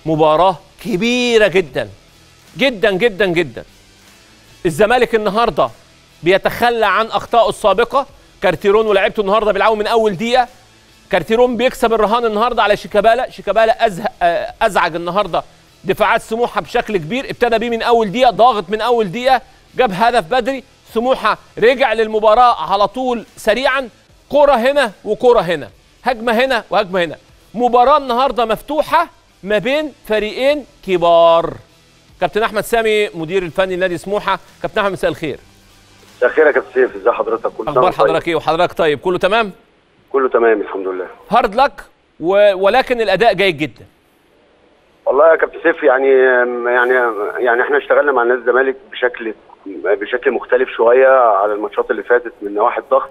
مباراه كبيره جدا جدا جدا جدا الزمالك النهارده بيتخلى عن اخطائه السابقه كارتيرون ولاعيبته النهارده بيلعبوا من اول دقيقه كارتيرون بيكسب الرهان النهارده على شيكابالا شيكابالا أزه... آه، ازعج النهارده دفاعات سموحه بشكل كبير ابتدى بيه من اول دقيقه ضاغط من اول دقيقه جاب هدف بدري سموحه رجع للمباراه على طول سريعا كره هنا وكره هنا هجمه هنا وهجمه هنا مباراه النهارده مفتوحه ما بين فريقين كبار كابتن احمد سامي مدير الفني لنادي سموحه كابتن احمد مساء الخير مساء الخير يا كابتن سيف ازي حضرتك كل سنه اخبار وأنت طيب. حضرتك ايه وحضرتك طيب كله تمام كله تمام الحمد لله هارد لك و... ولكن الاداء جيد جدا والله يا كابتن سيف يعني يعني يعني احنا اشتغلنا مع نادي الزمالك بشكل بشكل مختلف شويه على الماتشات اللي فاتت من نواحي الضغط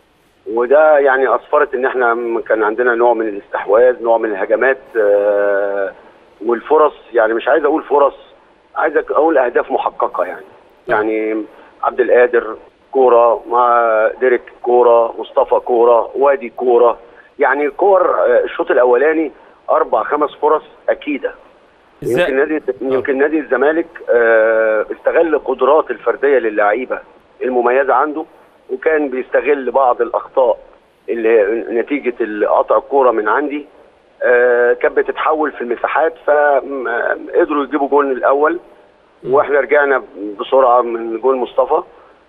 وده يعني اسفرت ان احنا كان عندنا نوع من الاستحواذ نوع من الهجمات آه، والفرص يعني مش عايز اقول فرص عايز اقول اهداف محققه يعني يعني عبد القادر كوره مع ديريك كوره مصطفى كوره وادي كوره يعني كور آه، الشوط الاولاني اربع خمس فرص اكيده يمكن ازاي نادي يمكن نادي الزمالك آه، استغل قدرات الفرديه للاعيبه المميزه عنده وكان بيستغل بعض الاخطاء اللي نتيجه قطع الكوره من عندي آه، كانت بتتحول في المساحات فقدروا يجيبوا جول الاول واحنا رجعنا بسرعه من جول مصطفى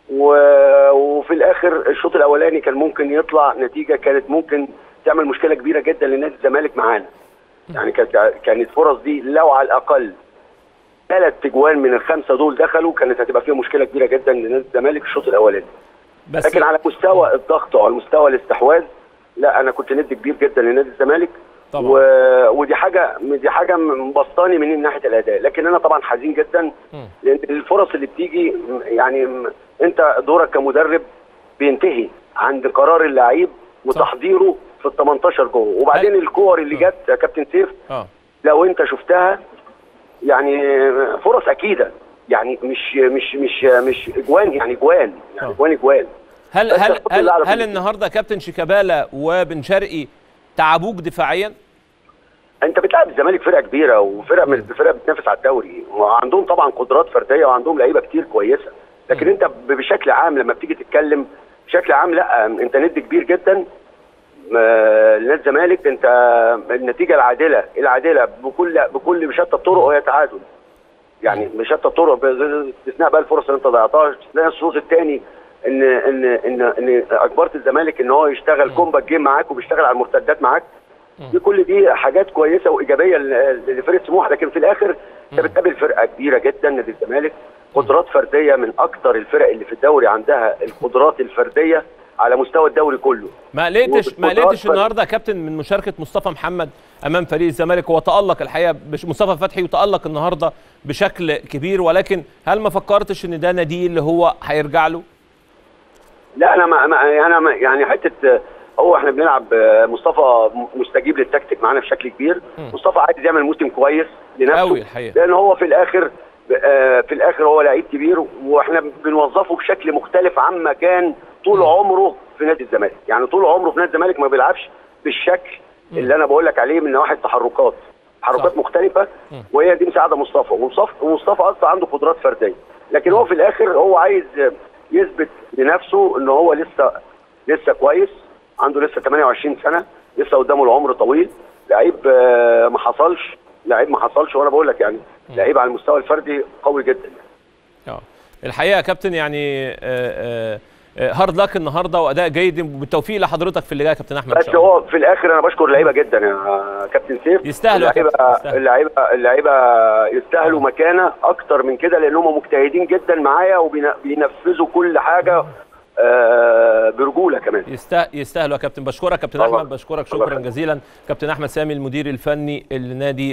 و- وفي الاخر الشوط الاولاني كان ممكن يطلع نتيجه كانت ممكن تعمل مشكله كبيره جدا لنادي الزمالك معانا يعني كانت كانت فرص دي لو على الاقل ثلاث تجوان من الخمسه دول دخلوا كانت هتبقى فيها مشكله كبيره جدا لنادي الزمالك الشوط الاولاني بس لكن على مستوى الضغط وعلى مستوى الاستحواذ لا انا كنت ند كبير جدا لنادي الزمالك طبعا. و... ودي حاجه دي حاجه مبسطاني من ناحيه الاداء لكن انا طبعا حزين جدا مم. لان الفرص اللي بتيجي يعني م- انت دورك كمدرب بينتهي عند قرار اللعيب وتحضيره في ال 18 جوه وبعدين الكور اللي جت يا كابتن سيف اه لو انت شفتها يعني فرص اكيده يعني مش مش مش مش اجوان يعني اجوان يعني آه. اجوان اجوان هل بس هل الحمد هل, لله على هل كل شيء. النهارده كابتن شيكابالا وبن شرقي تعبوك دفاعيا انت بتلعب الزمالك فرقه كبيره وفرقه من الفرق بتنافس على الدوري وعندهم طبعا قدرات فرديه وعندهم لعيبه كتير كويسه لكن انت ب- بشكل عام لما بتيجي تتكلم بشكل عام لا انت ند كبير جدا آه، لنادي الزمالك انت النتيجه العادله العادله بكل بكل بشتى الطرق وهي تعادل يعني بشتى الطرق باستثناء بقى الفرص اللي انت ضيعتها استثناء الشوط الثاني ان ان ان ان اجبرت الزمالك ان هو يشتغل كومباك جيم معاك وبيشتغل على المرتدات معاك دي كل دي حاجات كويسه وايجابيه ل- لفرقه سموحه لكن في الاخر انت بتقابل فرقه كبيره جدا نادي الزمالك قدرات فرديه من اكتر الفرق اللي في الدوري عندها القدرات الفرديه على مستوى الدوري كله ما لقيتش ما وبالقدرات لقيتش فن- النهارده يا كابتن من مشاركه مصطفى محمد امام فريق الزمالك هو تالق الحقيقه بش- مصطفى فتحي وتالق النهارده بشكل كبير ولكن هل ما فكرتش ان ده نادي اللي هو هيرجع له لا انا ما ما- انا ما يعني حته هو احنا بنلعب آه، مصطفى مستجيب للتكتيك معانا بشكل كبير مصطفى عايز يعمل موسم كويس لنفسه أوي الحقيقة. لان هو في الاخر آه، في الاخر هو لعيب كبير واحنا بنوظفه بشكل مختلف عما كان طول عمره في نادي الزمالك يعني طول عمره في نادي الزمالك ما بيلعبش بالشكل اللي انا بقول لك عليه من نواحي التحركات تحركات صح. مختلفه وهي دي مساعده مصطفى ومصطفى ومصطفى اصلا عنده قدرات فرديه لكن هو في الاخر هو عايز يثبت لنفسه ان هو لسه لسه كويس عنده لسه 28 سنه لسه قدامه العمر طويل لعيب آه، ما حصلش لعيب ما حصلش وانا بقول لك يعني لعيب على المستوى الفردي قوي جدا اه الحقيقه يا كابتن يعني آه، آه، آه، هارد لك النهارده واداء جيد وبالتوفيق لحضرتك في اللي جاي يا كابتن احمد إن بس شاء الله. هو في الاخر انا بشكر اللعيبه جدا يا كابتن سيف يستاهلوا يا اللعيبه كابتن، يستاهلوا. اللعيبه اللعيبه يستاهلوا مكانه اكتر من كده لان هم مجتهدين جدا معايا وبينفذوا كل حاجه آه، برجوله كمان يستا- يستاهلوا يا كابتن بشكرك كابتن طبعا. احمد بشكرك الله شكرا يخليك. جزيلا كابتن احمد سامي المدير الفني لنادي